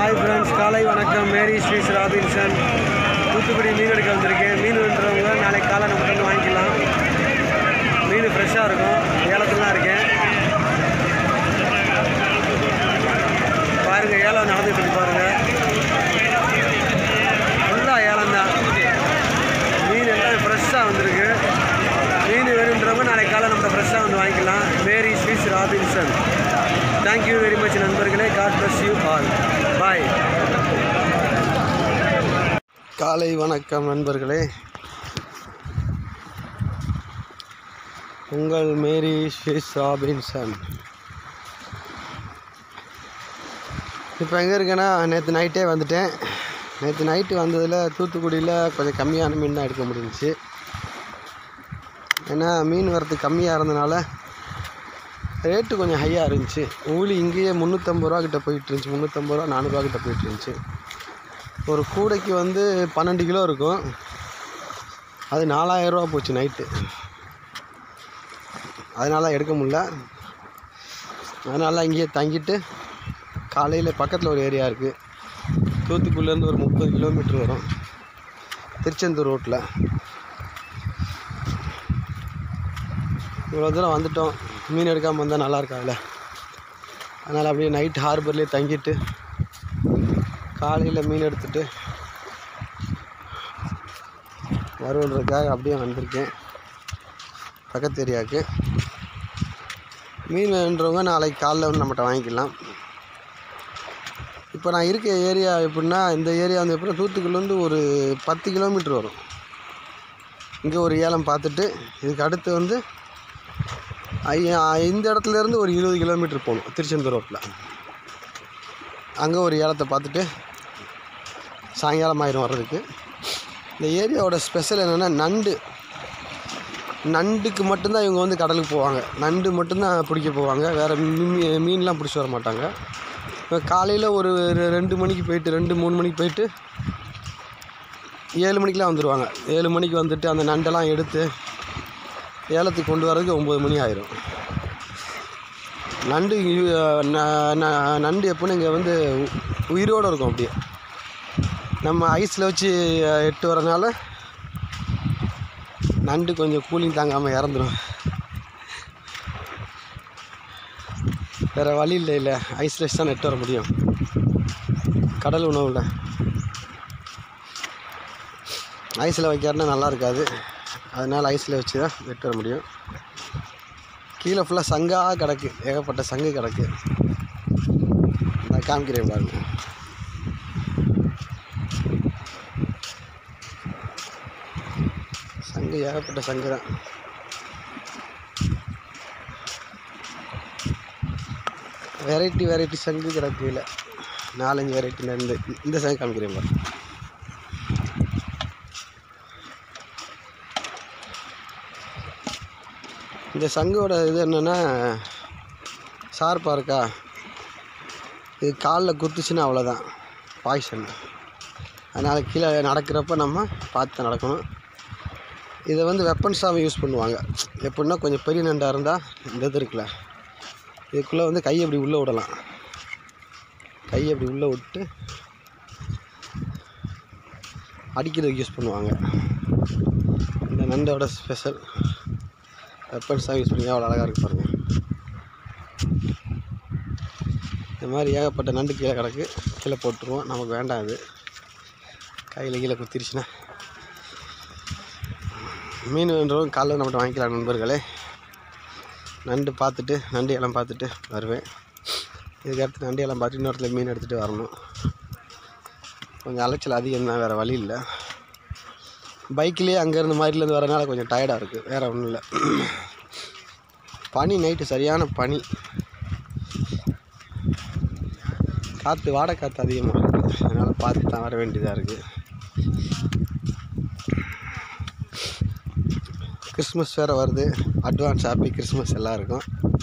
hi friends காலை வணக்கம் மேரி ஸ்ரீஸ் Robinson Thoothukudi மீன் எடுக்க வந்திருக்கேன் மீன் வேண்டுறவங்க நாளைக்கு காலை நம்ம வந்து வாங்கிக்கலாம் மீன் ஃப்ரெஷ்ஷாக இருக்கும் ஏலத்தில் தான் இருக்கேன் பாருங்கள் ஏலம் நடந்துட்டு இருக்கு பாருங்கள் ஃபுல்லாக ஏலம் தான் மீன் எல்லாம் ஃப்ரெஷ்ஷாக வந்திருக்கு மீன் வேணுன்றவங்க நாளைக்கு காலை நம்ம ஃப்ரெஷ்ஷாக வந்து வாங்கிக்கலாம் Mary Swiss Robinson thank you very much நண்பர்களே God bless you all bye காலை வணக்கம் நண்பர்களே உங்கள் மேரி ஸ்வீஸ் ராபின்சன் இப்போ எங்கே இருக்கேன்னா நேற்று நைட்டே வந்துட்டேன் நேற்று நைட்டு வந்ததில் தூத்துக்குடியில் கொஞ்சம் கம்மியான மீன் தான் எடுக்க முடிஞ்சுச்சு ஏன்னா மீன் வரத்து கம்மியாக இருந்தனால ரேட்டு கொஞ்சம் ஹையாக இருந்துச்சு ஊழி இங்கேயே முந்நூற்றம்பது ரூபா கிட்ட போயிட்டு இருந்துச்சு முந்நூற்றம்பது ரூபா நானூறுரூவா கிட்ட போயிட்டு இருந்துச்சு ஒரு கூடைக்கு வந்து பன்னெண்டு கிலோ இருக்கும் அது நாலாயிரரூவா போச்சு நைட்டு அதனால எடுக்க முடில அதனால இங்கேயே தங்கிட்டு காலையில் பக்கத்தில் ஒரு ஏரியா இருக்குது தூத்துக்குடிலேருந்து ஒரு முப்பது கிலோமீட்டர் வரும் திருச்செந்தூர் ரோட்டில் இவ்வளோ தூரம் வந்துட்டோம் மீன் எடுக்காமல் வந்தால் நல்லா இருக்காதுல்ல அதனால் அப்படியே நைட் ஹார்பர்லேயே தங்கிட்டு காலையில் மீன் எடுத்துட்டு வருவன்றதுக்காக அப்படியே வந்திருக்கேன் பக்கத்து ஏரியாவுக்கு மீன் வேணுன்றவங்க நாளைக்கு காலைல வந்து நம்மகிட்ட வாங்கிக்கலாம் இப்போ நான் இருக்க ஏரியா எப்படின்னா இந்த ஏரியா வந்து எப்படின்னா தூத்துக்குடிலேருந்து ஒரு பத்து கிலோமீட்டர் வரும் இங்கே ஒரு ஏலம் பார்த்துட்டு இதுக்கு அடுத்து வந்து ஐ- இந்த இடத்துல இருந்து ஒரு இருபது கிலோமீட்டர் போகணும் திருச்செந்தூர் ரோட்டில் அங்கே ஒரு ஏலத்தை பார்த்துட்டு சாயங்காலம் ஆயிரும் வர்றதுக்கு இந்த ஏரியாவோட ஸ்பெஷல் என்னென்னா நண்டு நண்டுக்கு மட்டும்தான் இவங்க வந்து கடலுக்கு போவாங்க நண்டு மட்டும்தான் பிடிக்க போவாங்க வேறு மீன் மீன்லாம் பிடிச்சி வர மாட்டாங்க இப்போ காலையில் ஒரு ரெ- ரெண்டு மணிக்கு போயிட்டு ரெண்டு மூணு மணிக்கு போயிட்டு ஏழு மணிக்கெலாம் வந்துடுவாங்க ஏழு மணிக்கு வந்துட்டு அந்த நண்டெல்லாம் எடுத்து ஏலத்துக்கு கொண்டு வரதுக்கு ஒம்பது மணி ஆயிரும் நண்டு இ- ந- ந- நண்டு எப்படின்னு இங்கே வந்து உ- உயிரோடு இருக்கும் அப்படியே நம்ம ஐஸில் வச்சு அஹ், எட்டு வரனால நண்டு கொஞ்சம் கூலிங் தாங்காமல் இறந்துடும் வேறு வழி இல்லை இல்லை ஐஸில் வச்சு தான் நெட்டு வர முடியும் கடல் உணவில் ஐஸில் வைக்காருன்னா நல்லா இருக்காது அதனால் ஐஸில் வச்சு தான் வெட்டு வர முடியும் கீழே ஃபுல்லாக சங்காக கிடக்கு ஏகப்பட்ட சங்கு கிடக்கு நான் காமிக்கிறேன் பாருங்க சங்கு ஏகப்பட்ட சங்கு தான் வெரைட்டி வெரைட்டி சங்கு கிடக்கு கீழே நாலஞ்சு வெரைட்டியில் இருந்து இந்த சங்கு காமிக்கிறேன் பாருங்க இந்த சங்கோட இது என்னென்னா ஷார்ப்பாக இருக்கா இது காலில் குத்துச்சுன்னா அவ்வளோதான் பாய்சன் அதனால் கீழே நடக்கிறப்ப நம்ம பார்த்து நடக்கணும் இதை வந்து வெப்பன்ஸாக யூஸ் பண்ணுவாங்க எப்படின்னா கொஞ்சம் பெரிய நண்டாக இருந்தால் இந்த இது இருக்குல்ல இதுக்குள்ளே வந்து கையை அப்படி உள்ளே விடலாம் கையை அப்படி உள்ளே விட்டு அடிக்கிறதுக்கு யூஸ் பண்ணுவாங்க இந்த நண்டோட ஸ்பெஷல் வெப்பன்ஸாக யூஸ் பண்ணி அவ்வளோ அழகாக இருக்கு பாருங்கள் இந்த மாதிரி ஏகப்பட்ட நண்டு கீழே கிடக்கு கீழே போட்டுருவோம் நமக்கு வேண்டாம் இது கையில் கீழே குத்திருச்சுன்னா மீன் வேண்டுறவங்க காலைல நம்மகிட்ட வாங்கிக்கலாம் நண்பர்களே நண்டு பார்த்துட்டு நண்டு எல்லாம் பார்த்துட்டு வருவேன் இதுக்கு அடுத்து நண்டு எல்லாம் பார்த்துட்டு இன்னொருத்துல மீன் எடுத்துகிட்டு வரணும் கொஞ்சம் அலைச்சல் அதிகம் தான் வேறு வழி இல்லை பைக்லேயே அங்கேருந்து மாதிரிலேருந்து வரனால கொஞ்சம் டயர்டாக இருக்குது வேறு ஒன்றும் இல்லை பனி நைட்டு சரியான பனி காற்று வாடை காற்று அதிகமாக இருக்குது அதனால் பார்த்து தான் வர வேண்டியதாக இருக்குது கிறிஸ்மஸ் வேறு வருது அட்வான்ஸ் ஹாப்பி கிறிஸ்மஸ் எல்லாருக்கும்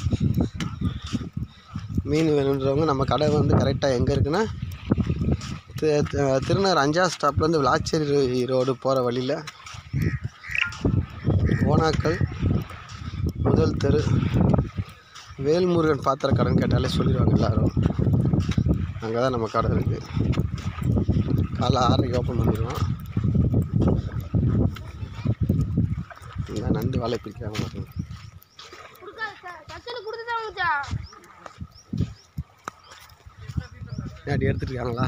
மீன் வேணுன்றவங்க நம்ம கடை வந்து கரெக்டாக எங்கே இருக்குன்னா தி- தி- திருநகர் அஞ்சாவது ஸ்டாப்லேருந்து விளாச்சேரி ரோடு போகிற வழியில் ஓனாக்கல் முதல் தெரு வேல்முருகன் பாத்திர கடன் கேட்டாலே சொல்லிடுவாங்க எல்லாரும் அங்கே தான் நம்ம கடை இருக்குது காலைல ஆறரைக்கு ஓப்பன் பண்ணிடுவோம் இந்த நண்டு வாழை பிடிக்கிறாங்க பாருங்க கச்சல் கொடுத்துதான் மச்சான் ஏடி எடுத்துட்டு இருக்காங்களா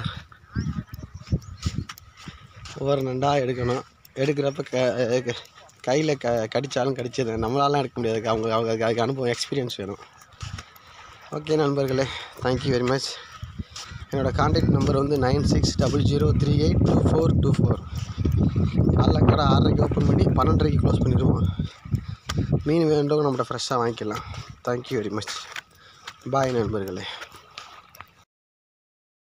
ஒவ்வொரு நண்டாக எடுக்கணும் எடுக்கிறப்ப க கையில் க கடித்தாலும் கடிச்சது நம்மளாலாம் எடுக்க முடியாது அவங்க அவங்க அதுக்கு அனுபவம் எக்ஸ்பீரியன்ஸ் வேணும் ஓகே நண்பர்களே தேங்க்யூ வெரி மச் என்னோடய காண்டாக்ட் நம்பர் வந்து nine six double zero three eight two four two four காலைல கடை ஆறரைக்கு ஓப்பன் பண்ணி பன்னெண்டரைக்கு க்ளோஸ் பண்ணிடுவோம் மீன் வேண்டவங்க நம்மகிட்ட ஃப்ரெஷ்ஷாக வாங்கிக்கலாம் தேங்க்யூ வெரி மச் பாய் நண்பர்களே